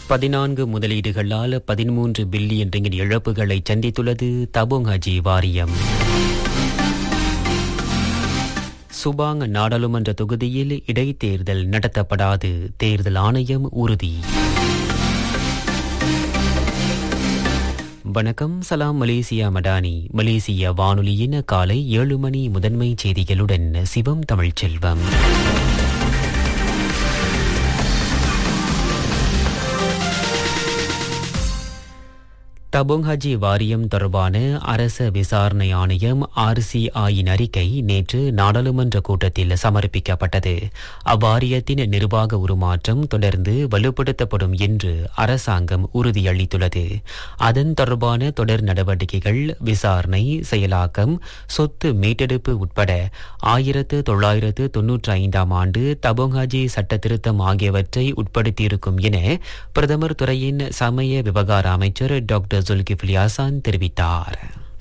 பதினான்கு முதலீடுகளால் பதிமூன்று billion ringgit இழப்புகளை சந்தித்துள்ளது தபோங் ஹஜி வாரியம் சுபாங் நாடாளுமன்ற தொகுதியில் இடைத்தேர்தல் நடத்தப்படாது தேர்தல் ஆணையம் உறுதி வணக்கம் சலாம் மலேசியா மடானி மலேசிய வானொலியின் காலை ஏழு மணி முதன்மை செய்திகளுடன் சிவம் தமிழ்ச்செல்வம் தபோங் ஹஜி வாரியம் தொடர்பான அரச விசாரணை ஆணையம் ஆர்சிஐயின் அறிக்கை நேற்று நாடாளுமன்ற கூட்டத்தில் சமர்ப்பிக்கப்பட்டது அவ்வாரியத்தின் நிர்வாக உருமாற்றம் தொடர்ந்து வலுப்படுத்தப்படும் என்று அரசாங்கம் உறுதியளித்துள்ளது அதன் தொடர்பான தொடர் நடவடிக்கைகள் விசாரணை செயலாக்கம் சொத்து மீட்டெடுப்பு உட்பட ஆயிரத்து தொள்ளாயிரத்து தொன்னூற்றி ஐந்தாம் ஆண்டு தபோங் ஹஜி சட்ட திருத்தம் ஆகியவற்றை உட்படுத்தியிருக்கும் என பிரதமர் துறையின் சமய விவகார அமைச்சர் டாக்டர் ஜுல்கிஃப்லி ஹசான் தெரிவித்தார்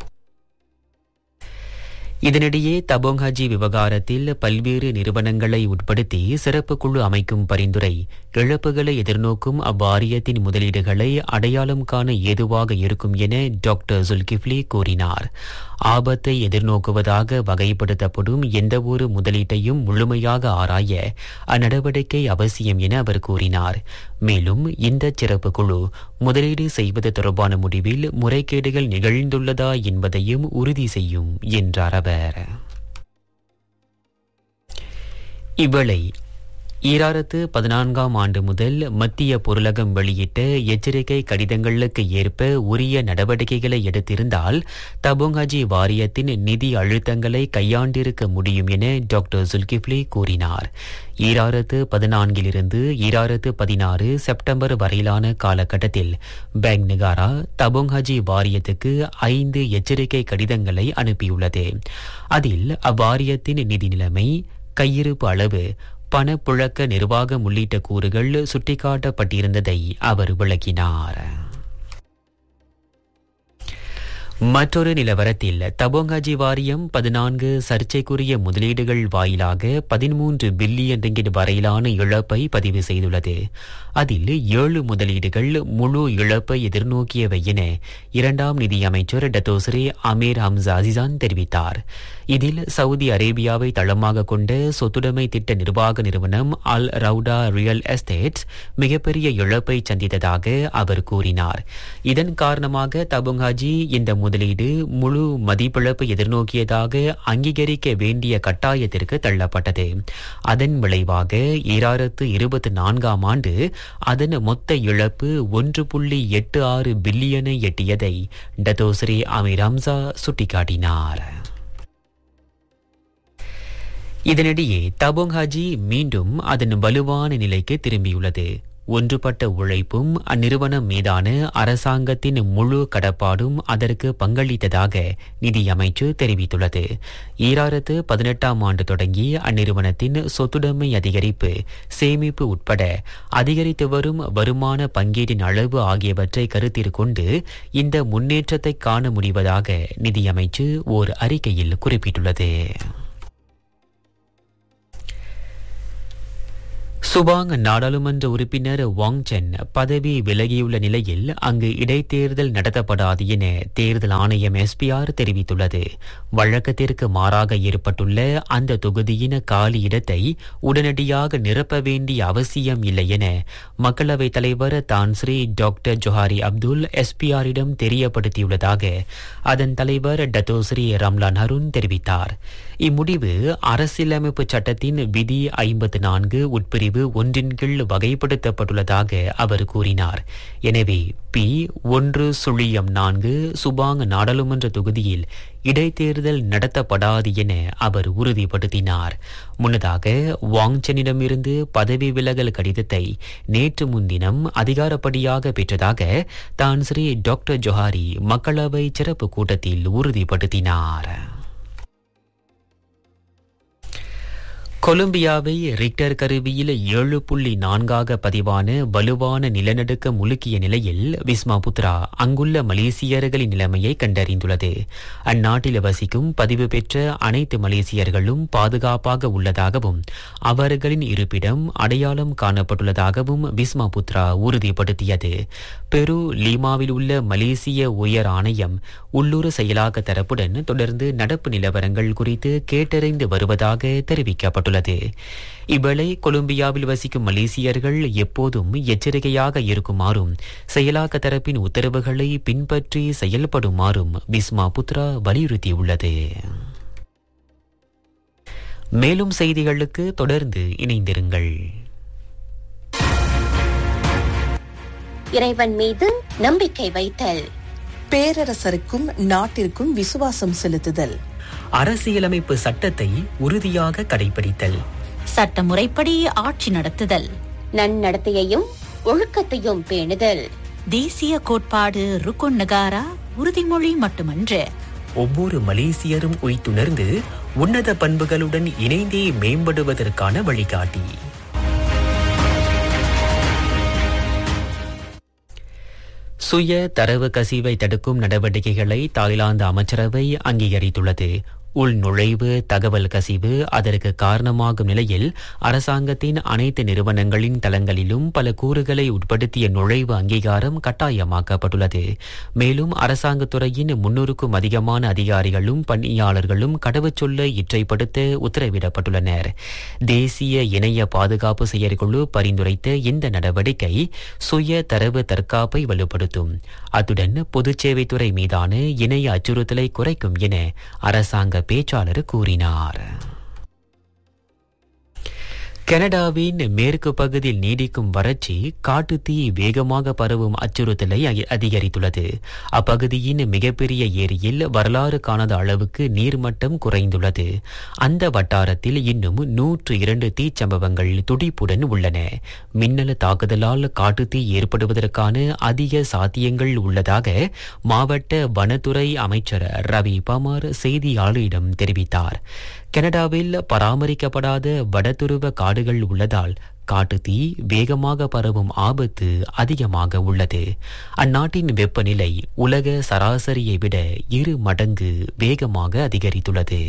இதனிடையே தபோங் ஹஜி விவகாரத்தில் பல்வேறு நிறுவனங்களை உட்படுத்தி சிறப்பு குழு அமைக்கும் பரிந்துரை இழப்புகளை எதிர்நோக்கும் அவ்வாரியத்தின் முதலீடுகளை அடையாளம் காண ஏதுவாக இருக்கும் என டாக்டர் ஜுல்கிஃப்லி கூறினார் ஆபத்தை எதிர்நோக்குவதாக வகைப்படுத்தப்படும் எந்தவொரு முதலீட்டையும் முழுமையாக ஆராய அந்நடவடிக்கை அவசியம் என அவர் கூறினார் மேலும் இந்த சிறப்பு குழு முதலீடு செய்வது தொடர்பான முடிவில் முறைகேடுகள் நிகழ்ந்துள்ளதா என்பதையும் உறுதி செய்யும் என்றார் அவர் இவ்வேளை ஈராயிரத்து பதினான்காம் ஆண்டு முதல் மத்திய பொருளகம் வெளியிட்ட எச்சரிக்கை கடிதங்களுக்கு ஏற்ப உரிய நடவடிக்கைகளை எடுத்திருந்தால் தபோங்காஜி வாரியத்தின் நிதி அழுத்தங்களை கையாண்டிருக்க முடியும் என டாக்டர் ஜுல்கிஃப்லி கூறினார் ஈராயிரத்து பதினான்கிலிருந்து ஈராயிரத்து பதினாறு செப்டம்பர் வரையிலான காலகட்டத்தில் பேங்க் நிகாரா தபோங்காஜி வாரியத்துக்கு ஐந்து எச்சரிக்கை கடிதங்களை அனுப்பியுள்ளது அதில் அவ்வாரியத்தின் நிதி நிலைமை கையிருப்பு அளவு பணப்புழக்க நிர்வாகம் உள்ளிட்ட கூறுகள் சுட்டிக்காட்டப்பட்டிருந்ததை அவர் விளக்கினார் மற்றொரு நிலவரத்தில் தபோங்காஜி வாரியம் பதினான்கு சர்ச்சைக்குரிய முதலீடுகள் வாயிலாக பதிமூன்று பில்லியன் ரிங்கிட் வரையிலான இழப்பை பதிவு செய்துள்ளது அதில் ஏழு முதலீடுகள் முழு இழப்பை எதிர்நோக்கியவை என இரண்டாம் நிதியமைச்சர் டத்தோஸ்ரே அமீர் ஹம்சா அசிசான் தெரிவித்தார் இதில் சவுதி அரேபியாவை தளமாக கொண்ட சொத்துடைமை திட்ட நிர்வாக நிறுவனம் அல் ரவுடா ரியல் எஸ்டேட்ஸ் மிகப்பெரிய இழப்பை சந்தித்ததாக அவர் கூறினார் இதன் காரணமாக தபுங்காஜி இந்த முதலீடு முழு மதிப்பிழப்பு எதிர்நோக்கியதாக அங்கீகரிக்க வேண்டிய கட்டாயத்திற்கு தள்ளப்பட்டது அதன் விளைவாக ஈராயிரத்து இருபத்தி நான்காம் ஆண்டு அதன் மொத்த இழப்பு ஒன்று புள்ளி எட்டு ஆறு பில்லியனை எட்டியதை டத்தோஸ்ரீ அமீர் ஹம்சா சுட்டிக்காட்டினார் இதனிடையே தபோங் ஹாஜி மீண்டும் அதன் வலுவான நிலைக்கு திரும்பியுள்ளது ஒன்றுபட்ட உழைப்பும் அந்நிறுவனம் மீதான அரசாங்கத்தின் முழு கடப்பாடும் அதற்கு பங்களித்ததாக நிதியமைச்சு தெரிவித்துள்ளது ஈராயிரத்து பதினெட்டாம் ஆண்டு தொடங்கி அந்நிறுவனத்தின் சொத்துடைமை அதிகரிப்பு சேமிப்பு உட்பட அதிகரித்து வரும் வருமான பங்கீட்டின் அளவு ஆகியவற்றை கருத்தில் கொண்டு இந்த முன்னேற்றத்தை காண முடிவதாக நிதியமைச்சு ஓர் அறிக்கையில் குறிப்பிட்டுள்ளது சுபாங் நாடாளுமன்ற உறுப்பினர் வாங் சென் பதவி விலகியுள்ள நிலையில் அங்கு இடைத்தேர்தல் நடத்தப்படாது என தேர்தல் ஆணையம் எஸ்பிஆர் தெரிவித்துள்ளது வழக்கத்திற்கு மாறாக ஏற்பட்டுள்ள அந்த தொகுதியின் காலி இடத்தை உடனடியாக நிரப்ப வேண்டிய அவசியம் இல்லை என மக்களவைத் தலைவர் தான்ஸ்ரீ டாக்டர் ஜொஹாரி அப்துல் எஸ்பிஆரிடம் தெரியப்படுத்தியுள்ளதாக அதன் தலைவர் டத்தோஸ்ரீ ரம்லான் ஹருன் தெரிவித்தார் இம்முடிவு அரசியலமைப்பு சட்டத்தின் விதி ஐம்பத்து நான்கு உட்பிரிவு ஒன்றின் கீழ் வகைப்படுத்தப்பட்டுள்ளதாக அவர் கூறினார் எனவே பி ஒன்று சுழியம் நான்கு சுபாங் நாடாளுமன்ற தொகுதியில் இடைத்தேர்தல் நடத்தப்படாது என அவர் உறுதிப்படுத்தினார் முன்னதாக வாங்சனிடமிருந்து பதவி விலகல் கடிதத்தை நேற்று முன்தினம் அதிகாரப்படியாக பெற்றதாக தான் ஸ்ரீ டாக்டர் ஜொஹாரி மக்களவை சிறப்பு கூட்டத்தில் உறுதிப்படுத்தினார் கொலம்பியாவை ரிக்டர் கருவியில் ஏழு புள்ளி நான்காக பதிவான வலுவான நிலநடுக்கம் உலுக்கிய நிலையில் விஸ்மா புத்ரா அங்குள்ள மலேசியர்களின் நிலைமையை கண்டறிந்துள்ளது அந்நாட்டில் வசிக்கும் பதிவு பெற்ற அனைத்து மலேசியர்களும் பாதுகாப்பாக உள்ளதாகவும் அவர்களின் இருப்பிடம் அடையாளம் காணப்பட்டுள்ளதாகவும் விஸ்மா புத்ரா உறுதிப்படுத்தியது பெரு லீமாவில் உள்ள மலேசிய உயர் ஆணையம் உள்ளூர் செயலாக்க தரப்புடன் தொடர்ந்து நடப்பு நிலவரங்கள் குறித்து கேட்டறிந்து வருவதாக தெரிவிக்கப்பட்டுள்ளது இவ்வேளை கொலம்பியாவில் வசிக்கும் மலேசியர்கள் எப்போதும் எச்சரிக்கையாக இருக்குமாறும் செயலாக்க தரப்பின் உத்தரவுகளை பின்பற்றி செயல்படுமாறும் விஸ்மா புத்ரா வலியுறுத்தியுள்ளது மேலும் செய்திகளுக்கு தொடர்ந்து இணைந்திருங்கள் இறைவன் மீது நம்பிக்கை வைத்தல் பேரரசருக்கும் நாட்டிற்கும் விசுவாசம் செலுத்துதல் அரசியலமைப்பு சட்டத்தை உறுதியாக கடைபிடித்தல் சட்ட முறைப்படி ஆட்சி நடத்துதல் நன்னடத்தையையும் ஒழுக்கத்தையும் பேணுதல் தேசிய கோட்பாடு ருக்குன் நகாரா உறுதிமொழி மட்டுமன்று ஒவ்வொரு மலேசியரும் உய்த்துணர்ந்து உன்னத பண்புகளுடன் இணைந்தே மேம்படுவதற்கான வழிகாட்டி சுய தரவு கசிவை தடுக்கும் நடவடிக்கைகளை தாய்லாந்து அமைச்சரவை அங்கீகரித்துள்ளது உள்நுழைவு தகவல் கசிவு அதற்கு காரணமாகும் நிலையில் அரசாங்கத்தின் அனைத்து நிறுவனங்களின் தளங்களிலும் பல கூறுகளை உட்படுத்திய நுழைவு அங்கீகாரம் கட்டாயமாக்கப்பட்டுள்ளது மேலும் அரசாங்கத் துறையின் முன்னூறுக்கும் அதிகமான அதிகாரிகளும் பணியாளர்களும் கடவுச்சொல்லை இற்றைப்படுத்த உத்தரவிடப்பட்டுள்ளனர் தேசிய இணைய பாதுகாப்பு செயற்குழு பரிந்துரைத்த இந்த நடவடிக்கை சுய தரவு தற்காப்பை வலுப்படுத்தும் அத்துடன் பொதுச்சேவைத்துறை மீதான இணைய அச்சுறுத்தலை குறைக்கும் என அரசாங்க பேச்சாளர் கூறினார் கனடாவின் மேற்கு பகுதியில் நீடிக்கும் வறட்சி காட்டுத்தீ வேகமாக பரவும் அச்சுறுத்தலை அ- அதிகரித்துள்ளது அப்பகுதியின் மிகப்பெரிய ஏரியில் வரலாறு காணாத அளவுக்கு நீர்மட்டம் குறைந்துள்ளது அந்த வட்டாரத்தில் இன்னும் நூற்று இரண்டு தீச்சம்பவங்கள் துடிப்புடன் உள்ளன மின்னல் தாக்குதலால் காட்டுத்தீ ஏற்படுவதற்கான அதிக சாத்தியங்கள் உள்ளதாக மாவட்ட வனத்துறை அமைச்சர் ரவி பமார் செய்தியாளரிடம் தெரிவித்தார் கனடாவில் பராமரிக்கப்படாத வடதுருவ காடுகள் உள்ளதால் காட்டுத்தீ வேகமாக பரவும் ஆபத்து அதிகமாக உள்ளது அந்நாட்டின் வெப்பநிலை உலக சராசரியை விட இரு மடங்கு வேகமாக அதிகரித்துள்ளது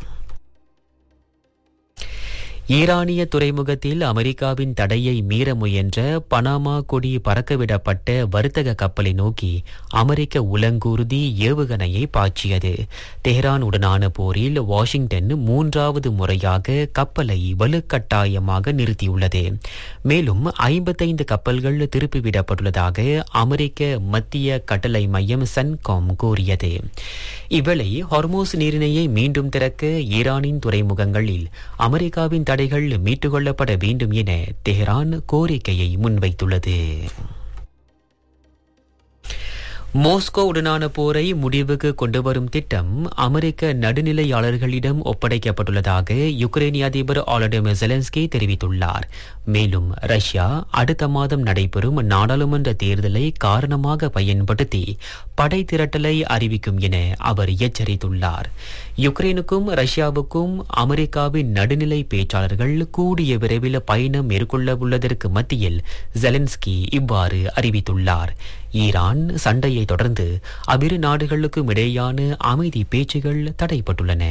ஈரானிய துறைமுகத்தில் அமெரிக்காவின் தடையை மீற முயன்ற பனாமா கொடி பறக்கவிடப்பட்ட வர்த்தக கப்பலை நோக்கி அமெரிக்க உலங்கூர்தி ஏவுகணையை பாய்ச்சியது தெஹ்ரான் உடனான போரில் வாஷிங்டன் மூன்றாவது முறையாக கப்பலை வலுக்கட்டாயமாக நிறுத்தியுள்ளது மேலும் ஐம்பத்தைந்து கப்பல்கள் திருப்பிவிடப்பட்டுள்ளதாக அமெரிக்க மத்திய கட்டளை மையம் சன்காம் கூறியது இவ்வேளை ஹார்மோஸ் நீரிணையை மீண்டும் திறக்க ஈரானின் துறைமுகங்களில் அமெரிக்காவின் தடைகள் மீட்டுக்கொள்ளப்பட வேண்டும் என தெஹ்ரான் கோரிக்கையை முன்வைத்துள்ளது மோஸ்கோ உடனான போரை முடிவுக்கு கொண்டுவரும் திட்டம் அமெரிக்க நடுநிலையாளர்களிடம் ஒப்படைக்கப்பட்டுள்ளதாக யுக்ரைனிய அதிபர் ஆலடிமிர் ஜெலன்ஸ்கி தெரிவித்துள்ளார் மேலும் ரஷ்யா அடுத்த மாதம் நடைபெறும் நாடாளுமன்ற தேர்தலை காரணமாக பயன்படுத்தி படை திரட்டலை அறிவிக்கும் என அவர் எச்சரித்துள்ளார் யுக்ரைனுக்கும் ரஷ்யாவுக்கும் அமெரிக்காவின் நடுநிலை பேச்சாளர்கள் கூடிய விரைவில் பயணம் மேற்கொள்ள உள்ளதற்கு மத்தியில் ஜெலன்ஸ்கி இவ்வாறு அறிவித்துள்ளார் ஈரான் சண்டையை தொடர்ந்து அவ்விரு நாடுகளுக்கும் இடையேயான அமைதி பேச்சுகள் தடைப்பட்டுள்ளன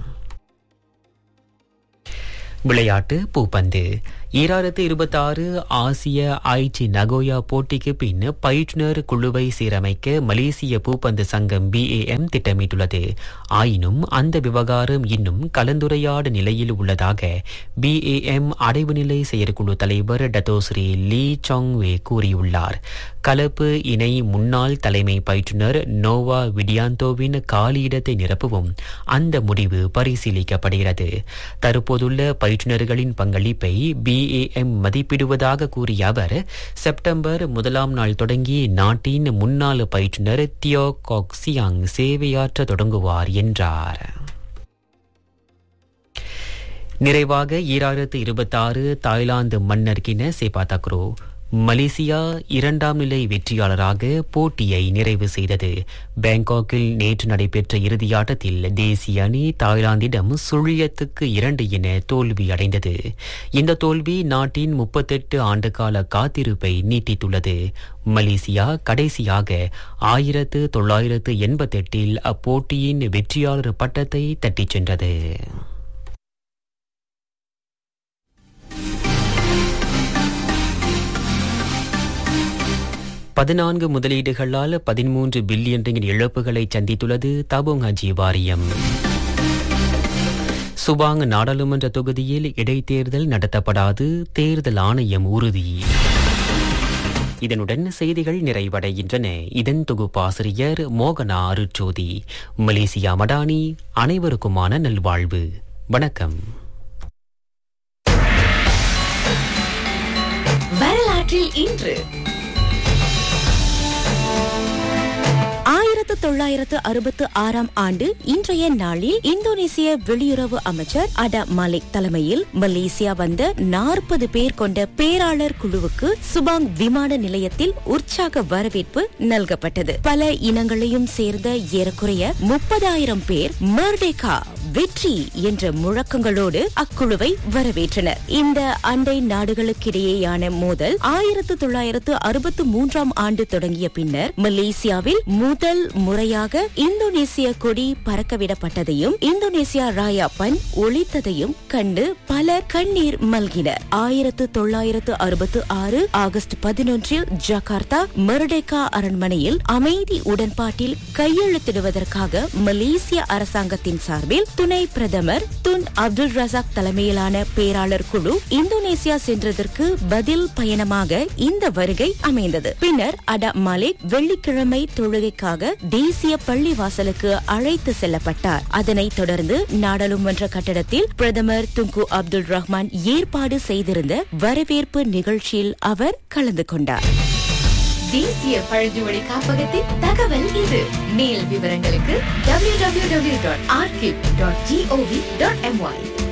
விளையாட்டு பூப்பந்து ஈராயிரத்து இருபத்தாறு ஆசிய ஐச்சி நகோயா போட்டிக்கு பின் பயிற்றுனர் குழுவை சீரமைக்க மலேசிய பூப்பந்து சங்கம் பிஏஎம் திட்டமிட்டுள்ளது ஆயினும் அந்த விவகாரம் இன்னும் கலந்துரையாட நிலையில் உள்ளதாக பிஏஎம் அடைவுநிலை செயற்குழு தலைவர் டத்தோஸ்ரீ லீ சாங்வே கூறியுள்ளார் கலப்பு இணை முன்னாள் தலைமை பயிற்றுனர் நோவா விடியாந்தோவின் காலியிடத்தை நிரப்பவும் அந்த முடிவு பரிசீலிக்கப்படுகிறது தற்போதுள்ள பயிற்றுனர்களின் பங்களிப்பை பிஏஎம் மதிப்பிடுவதாக கூறிய அவர் செப்டம்பர் முதலாம் நாள் தொடங்கி நாட்டின் முன்னாள் பயிற்றுனர் தியோ காக்சியாங் சேவையாற்ற தொடங்குவார் என்றார் நிறைவாக ஈராயிரத்து இருபத்தாறு தாய்லாந்து மன்னர் கின சேபா தக்ரோ மலேசியா இரண்டாம் நிலை வெற்றியாளராக போட்டியை நிறைவு செய்தது பேங்காக்கில் நேற்று நடைபெற்ற இறுதியாட்டத்தில் தேசிய அணி தாய்லாந்திடம் சுழியத்துக்கு இரண்டு என தோல்வி அடைந்தது இந்த தோல்வி நாட்டின் முப்பத்தெட்டு ஆண்டுகால காத்திருப்பை நீட்டித்துள்ளது மலேசியா கடைசியாக ஆயிரத்து தொள்ளாயிரத்து எண்பத்தெட்டில் அப்போட்டியின் வெற்றியாளர் பட்டத்தை தட்டிச் சென்றது பதினான்கு முதலீடுகளால் பதிமூன்று பில்லியன் ரிங்கின் இழப்புகளை சந்தித்துள்ளது தபுங் ஹஜி வாரியம் சுபாங் நாடாளுமன்ற தொகுதியில் இடைத்தேர்தல் நடத்தப்படாது தேர்தல் ஆணையம் உறுதி இதனுடன் செய்திகள் நிறைவடைகின்றன இதன் தொகுப்பாசிரியர் மோகனா அருட்சோதி மலேசியா மடானி அனைவருக்குமான நல்வாழ்வு வணக்கம் வரலாற்றில் இன்று ஆயிரத்து தொள்ளாயிரத்து அறுபத்து ஆறாம் ஆண்டு இன்றைய நாளில் இந்தோனேசிய வெளியுறவு அமைச்சர் அட மாலிக் தலைமையில் மலேசியா வந்த நாற்பது பேர் கொண்ட பேராளர் குழுவுக்கு சுபாங் விமான நிலையத்தில் உற்சாக வரவேற்பு நல்கப்பட்டது பல இனங்களையும் சேர்ந்த ஏறக்குறைய முப்பதாயிரம் பேர் மர்டேகா வெற்றி என்ற முழக்கங்களோடு அக்குழுவை வரவேற்றனர் இந்த அண்டை நாடுகளுக்கிடையேயான மோதல் ஆயிரத்து தொள்ளாயிரத்து அறுபத்து மூன்றாம் ஆண்டு தொடங்கிய பின்னர் மலேசியாவில் முதல் முறையாக இந்தோனேசிய கொடி பறக்கவிடப்பட்டதையும் இந்தோனேசியா ராயா பன் ஒழித்ததையும் கண்டு பலர் கண்ணீர் மல்கினர் ஆயிரத்து தொள்ளாயிரத்து அறுபத்து ஆறு ஆகஸ்ட் பதினொன்றில் ஜகார்த்தா மர்டேகா அரண்மனையில் அமைதி உடன்பாட்டில் கையெழுத்திடுவதற்காக மலேசிய அரசாங்கத்தின் சார்பில் துணை பிரதமர் துன் அப்துல் ரசாக் தலைமையிலான பேராளர் குழு இந்தோனேசியா சென்றதற்கு பதில் பயணமாக இந்த வருகை அமைந்தது பின்னர் அட மாலிக் வெள்ளிக்கிழமை தொழுகைக்காக தேசிய பள்ளிவாசலுக்கு அழைத்து செல்லப்பட்டார் அதனைத் தொடர்ந்து நாடாளுமன்ற கட்டடத்தில் பிரதமர் துங்கு அப்துல் ரஹ்மான் ஏற்பாடு செய்திருந்த வரவேற்பு நிகழ்ச்சியில் அவர் கலந்து கொண்டார் தேசிய பழங்குமொழி காப்பகத்தின் தகவல் இது மேல் விவரங்களுக்கு www.archive.gov.my